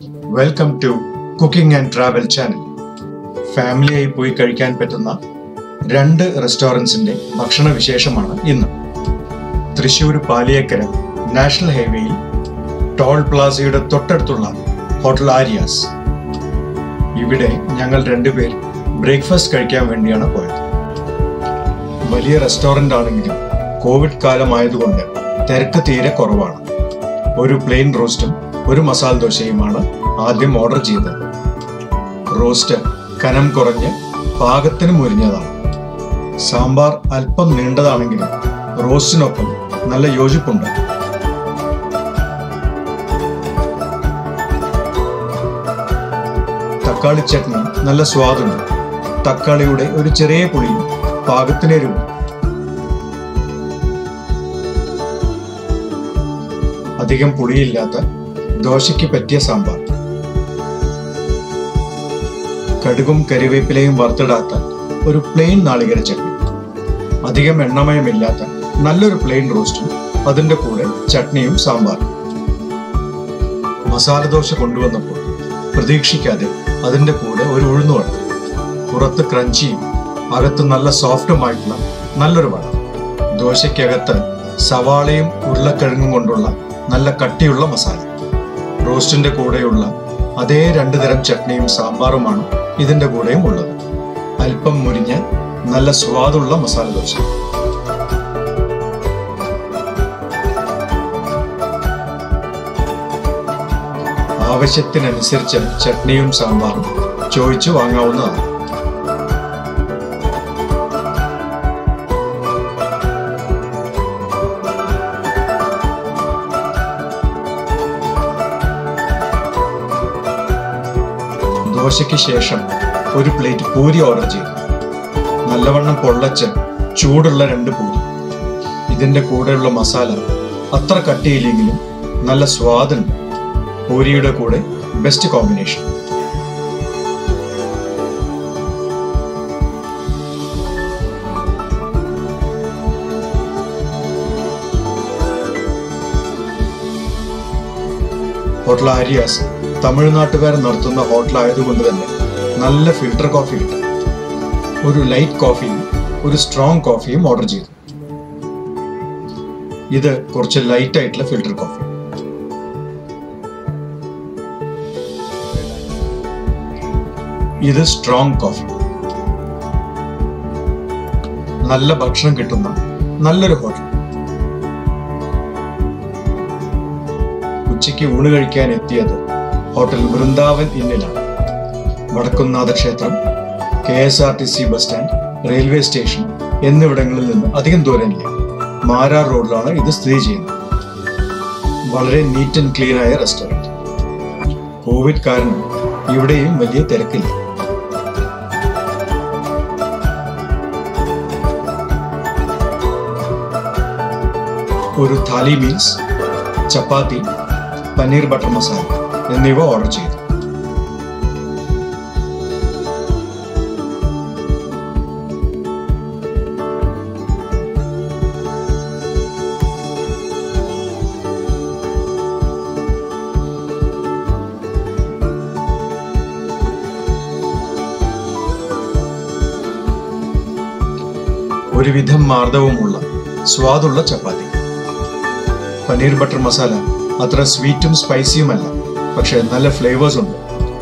welcome to cooking and travel channel ഫാമിലിയായി പോയി കഴിക്കാൻ പറ്റുന്ന രണ്ട് റെസ്റ്റോറൻറ്റ്സിന്റെ ഭക്ഷണ വിശേഷമാണ് ഇന്ന് തൃശൂർ പാലിയേക്കര നാഷണൽ ഹൈവേയിൽ ടോൾ പ്ലാസയുടെ തൊട്ടടുത്തുള്ള ഹോട്ടൽ ആര്യാസ് ഇവിടെ ഞങ്ങൾ രണ്ടുപേർ ബ്രേക്ക്ഫാസ്റ്റ് കഴിക്കാൻ വേണ്ടിയാണ് പോയത് വലിയ റെസ്റ്റോറൻ്റ് ആണെങ്കിലും കോവിഡ് കാലമായതുകൊണ്ട് തിരക്ക് തീരെ കുറവാണ് ഒരു പ്ലെയിൻ റോസ്റ്റും ഒരു മസാല ദോശയുമാണ് ആദ്യം ഓർഡർ ചെയ്തത് റോസ്റ്റ് കനം കുറഞ്ഞ് പാകത്തിന് മുരിഞ്ഞതാണ് സാമ്പാർ അല്പം നീണ്ടതാണെങ്കിലും റോസ്റ്റിനൊപ്പം നല്ല യോജിപ്പുണ്ട് തക്കാളി ചട്നി നല്ല സ്വാദുണ്ട് തക്കാളിയുടെ ഒരു ചെറിയ പുളിയും പാകത്തിനെരുവും അധികം പുളിയില്ലാത്ത ദോശയ്ക്ക് പറ്റിയ സാമ്പാർ കടുകും കരിവേപ്പിലയും വറുത്തിടാത്ത ഒരു പ്ലെയിൻ നാളികേര ചട്നി അധികം എണ്ണമയമില്ലാത്ത നല്ലൊരു പ്ലെയിൻ റോസ്റ്റും അതിന്റെ കൂടെ ചട്നിയും സാമ്പാറും മസാല ദോശ കൊണ്ടുവന്നപ്പോൾ പ്രതീക്ഷിക്കാതെ അതിന്റെ കൂടെ ഒരു ഉഴുന്നുവട പുറത്ത് ക്രഞ്ചിയും അകത്ത് നല്ല സോഫ്റ്റുമായിട്ടുള്ള നല്ലൊരു വട ദോശയ്ക്കകത്ത് സവാളയും ഉരുളക്കിഴങ്ങും കൊണ്ടുള്ള നല്ല കട്ടിയുള്ള മസാല റോസ്റ്റിന്റെ കൂടെയുള്ള അതേ രണ്ടു തരം ചട്നിയും സാമ്പാറുമാണ് ഇതിന്റെ കൂടെയും ഉള്ളത് അല്പം മുരിഞ്ഞ നല്ല സ്വാദുള്ള മസാല ദോശ ആവശ്യത്തിനനുസരിച്ച് ചട്നിയും സാമ്പാറും ചോദിച്ചു വാങ്ങാവുന്നതാണ് ദോശയ്ക്ക് ശേഷം ഒരു പ്ലേറ്റ് പൂരി ഓർഡർ ചെയ്തു നല്ലവണ്ണം പൊള്ളച്ച് ചൂടുള്ള രണ്ട് പൂരി ഇതിന്റെ കൂടെയുള്ള മസാല അത്ര കട്ടിയില്ലെങ്കിലും നല്ല സ്വാദുണ്ട് പൂരിയുടെ കൂടെ ബെസ്റ്റ് കോമ്പിനേഷൻ ഹോട്ടൽ ആര്യാസ് തമിഴ്നാട്ടുകാർ നടത്തുന്ന ഹോട്ടലായതുകൊണ്ട് തന്നെ നല്ല ഫിൽട്ടർ കോഫി കിട്ടും ഒരു ലൈറ്റ് കോഫിയും ഒരു സ്ട്രോങ് കോഫിയും ഓർഡർ ചെയ്തു ഇത് കുറച്ച് ലൈറ്റ് ആയിട്ടുള്ള ഫിൽട്ടർ കോഫി ഇത് സ്ട്രോങ് കോഫി നല്ല ഭക്ഷണം കിട്ടുന്ന നല്ലൊരു ഹോട്ടൽ ഉച്ചയ്ക്ക് ഊണ് കഴിക്കാൻ എത്തിയത് ഹോട്ടൽ വൃന്ദാവൻ ഇന്നിലാണ് വടക്കുംനാഥ ക്ഷേത്രം K S R T C bus stand railway station എന്നിവിടങ്ങളിൽ നിന്ന് അധികം ദൂരമില്ല മാരാർ റോഡിലാണ് ഇത് സ്ഥിതി ചെയ്യുന്നത് വളരെ നീറ്റ് ആൻഡ് ക്ലീൻ ആയ റെസ്റ്റോറൻറ്റ് കോവിഡ് കാരണം ഇവിടെയും വലിയ തിരക്കില്ല ഒരു താലി മീൽസ് ചപ്പാത്തി പനീർ ബട്ടർ മസാല എന്നിവ ഓർഡർ ചെയ്തു ഒരുവിധം മാർദ്ദവുമുള്ള സ്വാദുള്ള ചപ്പാത്തി പനീർ ബട്ടർ മസാല അത്ര സ്വീറ്റും സ്പൈസിയുമല്ല പക്ഷെ നല്ല ഫ്ലേവേഴ്സ് ഉണ്ട്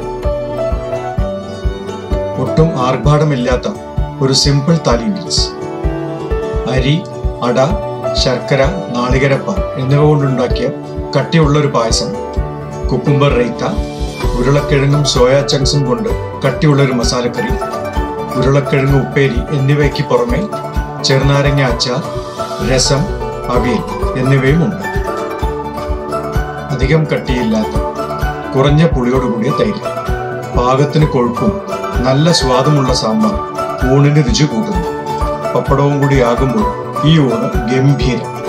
ഒട്ടും ആർഭാടമില്ലാത്ത ഒരു സിമ്പിൾ താലി മീൽസ് അരി അട ശർക്കര നാളികരപ്പാൽ എന്നിവ കൊണ്ടുണ്ടാക്കിയ കട്ടിയുള്ള ഒരു പായസം കുക്കുംബർ റൈത്ത ഉരുളക്കിഴങ്ങും സോയാ ചങ്ക്സും കൊണ്ട് കട്ടിയുള്ള ഒരു മസാലക്കറി ഉരുളക്കിഴങ്ങ് ഉപ്പേരി എന്നിവയ്ക്ക് പുറമെ ചെറുനാരങ്ങ അച്ചാർ രസം അവിയൽ എന്നിവയും ഉണ്ട് അധികം കട്ടിയില്ലാത്ത കുറഞ്ഞ പുളിയോടുകൂടിയ തൈര് പാകത്തിന് കൊഴുപ്പും നല്ല സ്വാദുമുള്ള സാമ്പാർ ഊണിന് രുചി കൂട്ടുന്നു പപ്പടവും കൂടി ആകുമ്പോൾ ഈ ഊണ് ഗംഭീരം